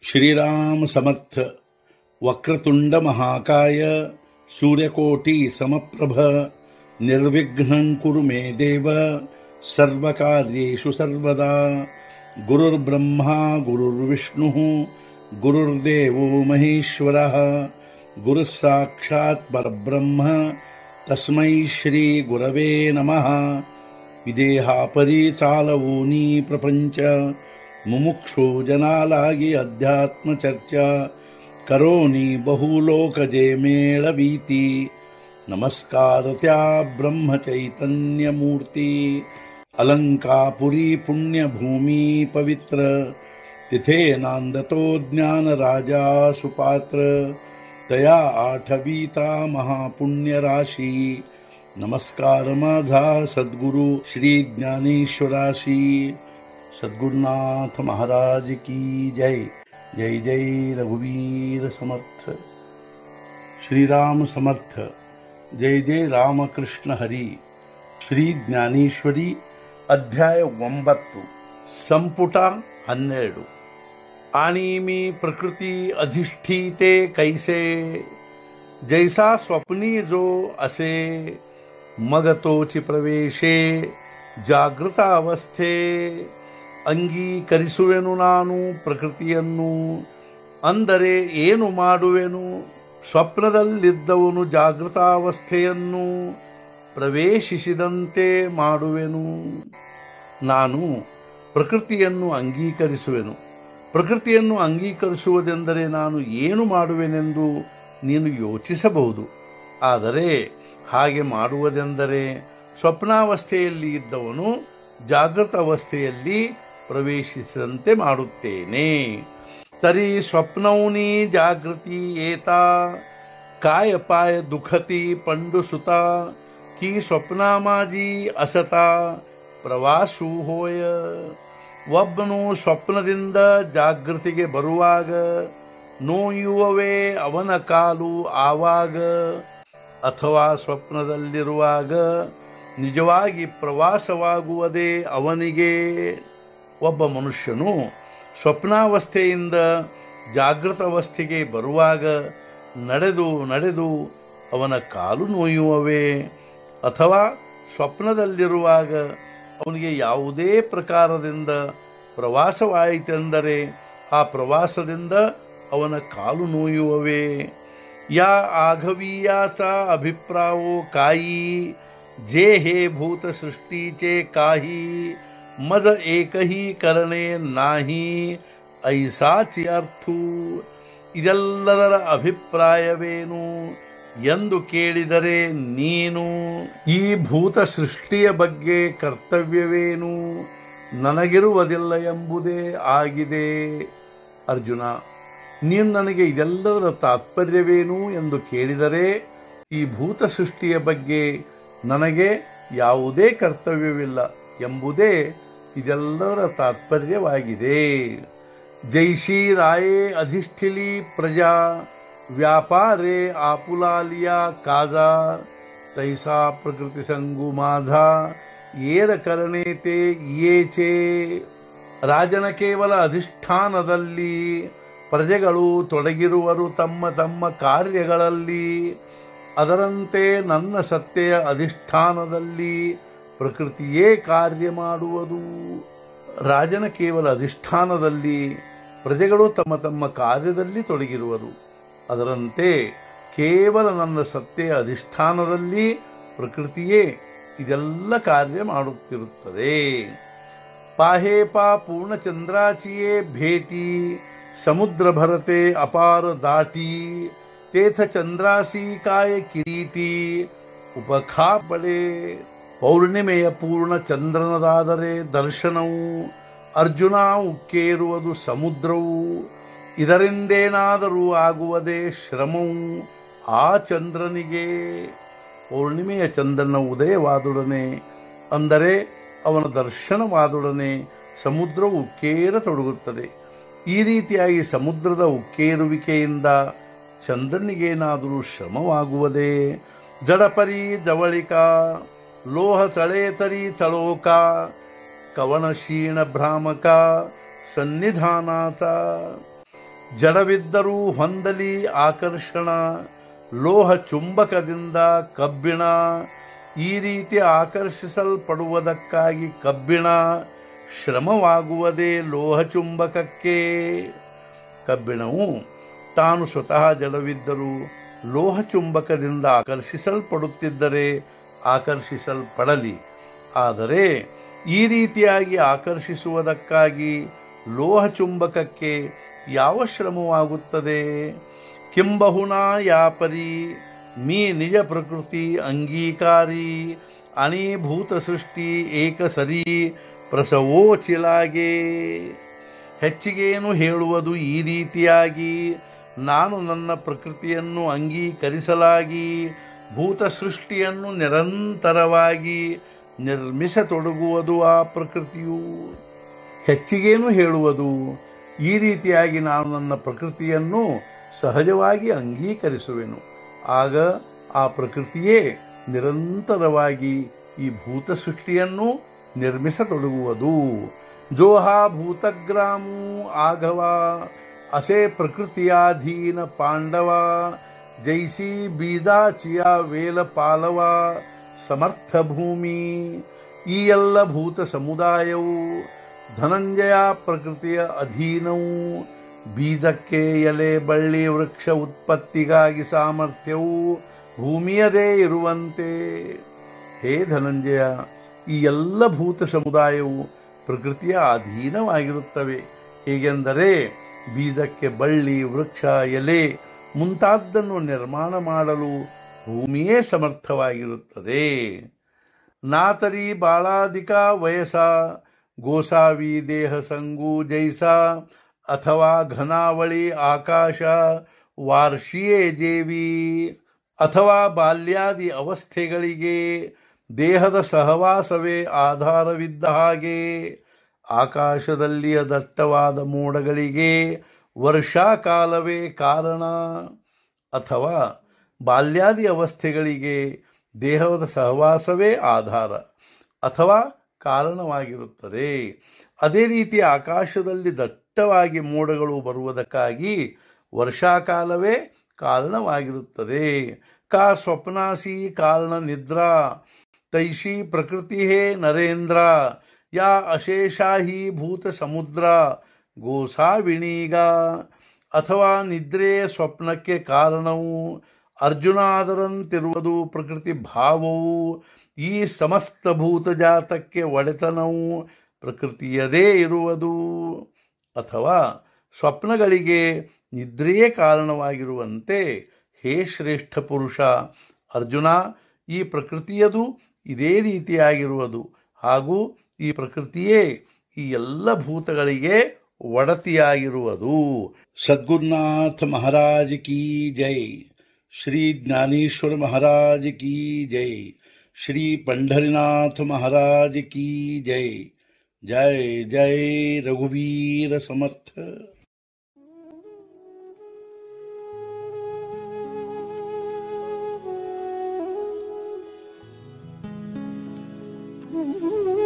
श्रीराम समर्थ वक्रतुंड महाकाय सूर्यकोटि समप्रभ निर्विघ्नं कुरु मे देव सर्वकार्येषु सर्वदा गुरुर्ब्रह्मा गुरुर्विष्णुः गुरुर्देवो महेश्वरः गुरुः साक्षात् परब्रह्म तस्मै श्रीगुरवे नमः ವಿದೇಹಾಪರಿ ಚಾಲವೂನಿ ಪ್ರಪಂಚ ಮುಮುಕ್ಷು ಜನಾಲಾಗಿ ಅಧ್ಯಾತ್ಮ ಚರ್ಚಾ ಕರೋನಿ ಬಹುಲೋಕಜೆ ಮೇಳವೀತಿ ನಮಸ್ಕಾರತ್ಯಾ ಬ್ರಹ್ಮ ಚೈತನ್ಯ ಮೂರ್ತಿ ಅಲಂಕಾಪುರಿ ಪುಣ್ಯ ಭೂಮಿ ಪವಿತ್ರ तिथे नांदतो ज्ञान राजा सुपात्र तया आठवीता महापुण्य राशी नमस्कार माझा सद्गुरु श्री ज्ञानेश्वराशी सद्गुरुनाथ महाराज की जय जय जय रघुवीर समर्थ श्रीराम समर्थ जय जय ರಾಮಕೃಷ್ಣ ಹರಿ ಶ್ರೀ ಜ್ಞಾನೇಶ್ವರಿ ಅಧ್ಯಾಯ ಒಂಬತ್ತು ಸಂಪುಟ ಹನ್ನೆರಡು आणि मी प्रकृती अधिष्ठीते कैसे जैसा स्वप्नी जो असे मग तोची ಪ್ರವೇಶೆ ಜಾಗೃತ ಅವಸ್ಥೆ ಅಂಗೀಕರಿಸುವೆನು ನಾನು ಪ್ರಕೃತಿಯನ್ನು ಅಂದರೆ ಏನು ಮಾಡುವೆನು ಸ್ವಪ್ನದಲ್ಲಿದ್ದವನು ಜಾಗೃತಾವಸ್ಥೆಯನ್ನು ಪ್ರವೇಶಿಸಿದಂತೆ ಮಾಡುವೆನು ನಾನು ಪ್ರಕೃತಿಯನ್ನು ಅಂಗೀಕರಿಸುವೆನು ಪ್ರಕೃತಿಯನ್ನು ಅಂಗೀಕರಿಸುವುದೆಂದರೆ ನಾನು ಏನು ಮಾಡುವೆನೆಂದು ನೀನು ಯೋಚಿಸಬಹುದು ಆದರೆ ಹಾಗೆ ಮಾಡುವುದೆಂದರೆ ಸ್ವಪ್ನಾವಸ್ಥೆಯಲ್ಲಿ ಇದ್ದವನು ಜಾಗೃತ ಅವಸ್ಥೆಯಲ್ಲಿ ಪ್ರವೇಶಿಸಿದಂತೆ ಮಾಡುತ್ತೇನೆ ತರಿ ಸ್ವಪ್ನೌನಿ ಜಾಗೃತಿ ಏತಾ काय पाय दुखती पंडू सुता की ಸ್ವಪ್ನ ಮಾಜಿ ಅಸತ ಪ್ರವಾಸು ಹೋಯ ಒಬ್ಬನು ಸ್ವಪ್ನದಿಂದ ಜಾಗೃತಿಗೆ ಬರುವಾಗ ನೋಯುವವೇ ಅವನ ಕಾಲು ಆವಾಗ ಅಥವಾ ಸ್ವಪ್ನದಲ್ಲಿರುವಾಗ ನಿಜವಾಗಿ ಪ್ರವಾಸವಾಗುವುದೇ ಅವನಿಗೆ ಒಬ್ಬ ಮನುಷ್ಯನು ಸ್ವಪ್ನಾವಸ್ಥೆಯಿಂದ ಜಾಗೃತ ಅವಸ್ಥೆಗೆ ಬರುವಾಗ ನಡೆದು ನಡೆದು ಅವನ ಕಾಲು ನೋಯುವವೇ ಅಥವಾ ಸ್ವಪ್ನದಲ್ಲಿರುವಾಗ ಅವನಿಗೆ ಯಾವುದೇ ಪ್ರಕಾರದಿಂದ ಪ್ರವಾಸವಾಯಿತೆಂದರೆ ಆ ಪ್ರವಾಸದಿಂದ ಅವನ ಕಾಲು ನೋಯುವವೇ या आघवीयाचा अभिप्रायो काही जे हे भूत सृष्टीचे काही मज एकही करणे नाही ಐಸಾಚಿ ಅರ್ಥು ಇದೆಲ್ಲದರ ಅಭಿಪ್ರಾಯವೇನು ಎಂದು ಕೇಳಿದರೆ ನೀನು ಈ ಭೂತ ಸೃಷ್ಟಿಯ ಬಗ್ಗೆ ಕರ್ತವ್ಯವೇನು ನನಗಿರುವುದಿಲ್ಲ ಎಂಬುದೇ ಆಗಿದೆ ಅರ್ಜುನ ನೀನು ನನಗೆ ಇದೆಲ್ಲದರ ತಾತ್ಪರ್ಯವೇನು ಎಂದು ಕೇಳಿದರೆ ಈ ಭೂತ ಸೃಷ್ಟಿಯ ಬಗ್ಗೆ ನನಗೆ ಯಾವುದೇ ಕರ್ತವ್ಯವಿಲ್ಲ ಎಂಬುದೇ ಇದೆಲ್ಲದರ ತಾತ್ಪರ್ಯವಾಗಿದೆ ಜೈಶಿ ರಾಯೇ ಅಧಿಷ್ಠಿಲಿ ಪ್ರಜಾ ವ್ಯಾಪಾರೇ ಆಪುಲಾಲಿಯ ಕಾಜಾ ತೈಸಾ ಪ್ರಕೃತಿ ಸಂಗು ಮಾಧಾ ಏರ ಕರಣೇತೆ ಯೇಚೆ ರಾಜನ ಕೇವಲ ಅಧಿಷ್ಠಾನದಲ್ಲಿ ಪ್ರಜೆಗಳು ತೊಡಗಿರುವರು ತಮ್ಮ ತಮ್ಮ ಕಾರ್ಯಗಳಲ್ಲಿ ಅದರಂತೆ ನನ್ನ ಸತ್ತೆಯ ಅಧಿಷ್ಠಾನದಲ್ಲಿ ಪ್ರಕೃತಿಯೇ ಕಾರ್ಯ ಮಾಡುವುದು ರಾಜನ ಕೇವಲ ಅಧಿಷ್ಠಾನದಲ್ಲಿ ಪ್ರಜೆಗಳು ತಮ್ಮ ತಮ್ಮ ಕಾರ್ಯದಲ್ಲಿ ತೊಡಗಿರುವರು ಅದರಂತೆ ಕೇವಲ ನನ್ನ ಸತ್ತೆಯ ಅಧಿಷ್ಠಾನದಲ್ಲಿ ಪ್ರಕೃತಿಯೇ ಇದೆಲ್ಲ ಕಾರ್ಯ ಮಾಡುತ್ತಿರುತ್ತದೆ ಪಾಹೇಪಾ ಪೂರ್ಣಚಂದ್ರಾಚಿಯೇ ಭೇಟಿ ಸಮುದ್ರ ಭರತೆ ಅಪಾರ ದಾಟಿ ತೇಥ ಚಂದ್ರಾಸಿ ಕಾಯ ಕಿರೀಟಿ ಉಪಖಾಪಡೆ ಪೌರ್ಣಿಮೆಯ ಪೂರ್ಣ ಚಂದ್ರನದಾದರೆ ದರ್ಶನವು ಅರ್ಜುನ ಉಕ್ಕೇರುವುದು ಸಮುದ್ರವು ಇದರಿಂದೇನಾದರೂ ಆಗುವುದೇ ಶ್ರಮವು ಆ ಚಂದ್ರನಿಗೆ ಪೌರ್ಣಿಮೆಯ ಚಂದ್ರನ ಉದಯವಾದೊಡನೆ ಅಂದರೆ ಅವನ ದರ್ಶನವಾದೊಡನೆ ಸಮುದ್ರವು ಉಕ್ಕೇರತೊಡಗುತ್ತದೆ ಈ ರೀತಿಯಾಗಿ ಸಮುದ್ರದ ಉಕ್ಕೇರುವಿಕೆಯಿಂದ ಚಂದ್ರನಿಗೇನಾದರೂ ಶ್ರಮವಾಗುವುದೇ ಜಡಪರಿ ಜವಳಿಕ ಲೋಹ ತಳೇತರಿ ಚಳೋಕ ಕವನ ಕ್ಷೀಣ ಭ್ರಾಮಕ ಸನ್ನಿಧಾನಾತ ಜಡವಿದ್ದರೂ ಹೊಂದಲಿ ಆಕರ್ಷಣ ಲೋಹ ಚುಂಬಕದಿಂದ ಕಬ್ಬಿಣ ಈ ರೀತಿ ಆಕರ್ಷಿಸಲ್ಪಡುವುದಕ್ಕಾಗಿ ಕಬ್ಬಿಣ ಶ್ರಮವಾಗುವುದೇ ಲೋಹ ಚುಂಬಕಕ್ಕೆ ಕಬ್ಬಿಣವು ತಾನು ಸ್ವತಃ ಜಡವಿದ್ದರೂ ಲೋಹ ಚುಂಬಕದಿಂದ ಆಕರ್ಷಿಸಲ್ಪಡುತ್ತಿದ್ದರೆ ಆಕರ್ಷಿಸಲ್ಪಡಲಿ ಆದರೆ ಈ ರೀತಿಯಾಗಿ ಆಕರ್ಷಿಸುವುದಕ್ಕಾಗಿ ಲೋಹ ಚುಂಬಕಕ್ಕೆ ಯಾವ ಶ್ರಮವಾಗುತ್ತದೆ ಕಿಂಬಹುನಾ ಯಾಪರಿ ಮೀ ನಿಜ ಪ್ರಕೃತಿ ಅಂಗೀಕಾರಿ ಅಣೀಭೂತ ಸೃಷ್ಟಿ ಏಕಸರಿ ಪ್ರಸವೋಚಿಲಾಗೆ ಹೆಚ್ಚಿಗೇನು ಹೇಳುವುದು ಈ ರೀತಿಯಾಗಿ ನಾನು ನನ್ನ ಪ್ರಕೃತಿಯನ್ನು ಅಂಗೀಕರಿಸಲಾಗಿ ಭೂತ ಸೃಷ್ಟಿಯನ್ನು ನಿರಂತರವಾಗಿ ನಿರ್ಮಿಸತೊಡಗುವುದು ಆ ಪ್ರಕೃತಿಯು ಹೆಚ್ಚಿಗೇನು ಹೇಳುವುದು ಈ ರೀತಿಯಾಗಿ ನಾನು ನನ್ನ ಪ್ರಕೃತಿಯನ್ನು ಸಹಜವಾಗಿ ಅಂಗೀಕರಿಸುವೆನು ಆಗ ಆ ಪ್ರಕೃತಿಯೇ ನಿರಂತರವಾಗಿ ಈ ಭೂತ ಸೃಷ್ಟಿಯನ್ನು ನಿರ್ಮಿಸತೊಡಗುವುದು ಜೋಹಾ ಭೂತಗ್ರಾಮು ಆಗವ ಅಸೆ ಪ್ರಕೃತಿಯಾಧೀನ ಪಾಂಡವ ಜೈಸಿ ಬೀದಾಚಿಯ ವೇಲ ಪಾಲವ ಸಮರ್ಥ ಭೂಮಿ ಈ ಎಲ್ಲ ಭೂತ ಸಮುದಾಯವು ಧನಂಜಯ ಪ್ರಕೃತಿಯ ಅಧೀನವು ಬೀಜಕ್ಕೆ ಎಲೆ ಬಳ್ಳಿ ವೃಕ್ಷ ಉತ್ಪತ್ತಿಗಾಗಿ ಸಾಮರ್ಥ್ಯವು ಭೂಮಿಯದೇ ಇರುವಂತೆ ಹೇ ಧನಂಜಯ ಈ ಎಲ್ಲ ಭೂತ ಸಮುದಾಯವು ಪ್ರಕೃತಿಯ ಅಧೀನವಾಗಿರುತ್ತವೆ ಹೇಗೆಂದರೆ ಬೀಜಕ್ಕೆ ಬಳ್ಳಿ ವೃಕ್ಷ ಎಲೆ ಮುಂತಾದ್ದನ್ನು ನಿರ್ಮಾಣ ಮಾಡಲು ಭೂಮಿಯೇ ಸಮರ್ಥವಾಗಿರುತ್ತದೆ ನಾತರಿ ಬಾಳಾಧಿಕ ವಯಸ ಗೋಸಾವಿ ದೇಹ ಸಂಗು ಜೈಸ ಅಥವಾ ಘನಾವಳಿ ಆಕಾಶ ವಾರ್ಷಿಯೇ ದೇವಿ ಅಥವಾ ಬಾಲ್ಯಾದಿ ಅವಸ್ಥೆಗಳಿಗೆ ದೇಹದ ಸಹವಾಸವೇ ಆಧಾರವಿದ್ದ ಹಾಗೆ ಆಕಾಶದಲ್ಲಿಯ ದಟ್ಟವಾದ ಮೋಡಗಳಿಗೆ ವರ್ಷಾಕಾಲವೇ ಕಾರಣ ಅಥವಾ ಬಾಲ್ಯಾದಿ ಅವಸ್ಥೆಗಳಿಗೆ ದೇಹದ ಸಹವಾಸವೇ ಆಧಾರ ಅಥವಾ ಕಾರಣವಾಗಿರುತ್ತದೆ ಅದೇ ರೀತಿ ಆಕಾಶದಲ್ಲಿ ದಟ್ಟವಾಗಿ ಮೋಡಗಳು ಬರುವುದಕ್ಕಾಗಿ ವರ್ಷಾಕಾಲವೇ ಕಾರಣವಾಗಿರುತ್ತದೆ ಕಾ ಸ್ವಪ್ನಾಸಿ ಕಾರಣ ನಿದ್ರಾ ತೈಷಿ ಪ್ರಕೃತಿ ಹೇ ನರೇಂದ್ರ ಯಾ ಅಶೇಷಾಹಿ ಭೂತ ಸಮುದ್ರ ಗೋಸಾವಿಣೀಗ ಅಥವಾ ನಿದ್ರೆ ಸ್ವಪ್ನಕ್ಕೆ ಕಾರಣವು ಅರ್ಜುನ ಅದರಂತಿರುವುದು ಪ್ರಕೃತಿ ಭಾವವು ಈ ಸಮಸ್ತ ಭೂತಜಾತಕ್ಕೆ ಒಡೆತನವು ಪ್ರಕೃತಿಯದೇ ಇರುವುದು ಅಥವಾ ಸ್ವಪ್ನಗಳಿಗೆ ನಿದ್ರೆಯೇ ಕಾರಣವಾಗಿರುವಂತೆ ಹೇ ಶ್ರೇಷ್ಠ ಪುರುಷ ಅರ್ಜುನ ಈ ಪ್ರಕೃತಿಯದು ಇದೇ ರೀತಿಯಾಗಿರುವುದು ಹಾಗೂ ಈ ಪ್ರಕೃತಿಯೇ ಈ ಎಲ್ಲ ಭೂತಗಳಿಗೆ ಒಡತಿಯಾಗಿರುವುದು ಸದ್ಗುರುನಾಥ ಮಹಾರಾಜ್ ಕಿ ಜೈ ಶ್ರೀ ಜ್ಞಾನೇಶ್ವರ ಮಹಾರಾಜ್ ಕಿ ಜೈ ಶ್ರೀ ಪಂಢರಿನಾಥ ಮಹಾರಾಜ್ ಕಿ ಜೈ ಜೈ ಜೈ ರಘುವೀರ ಸಮರ್ಥ Mm-hmm.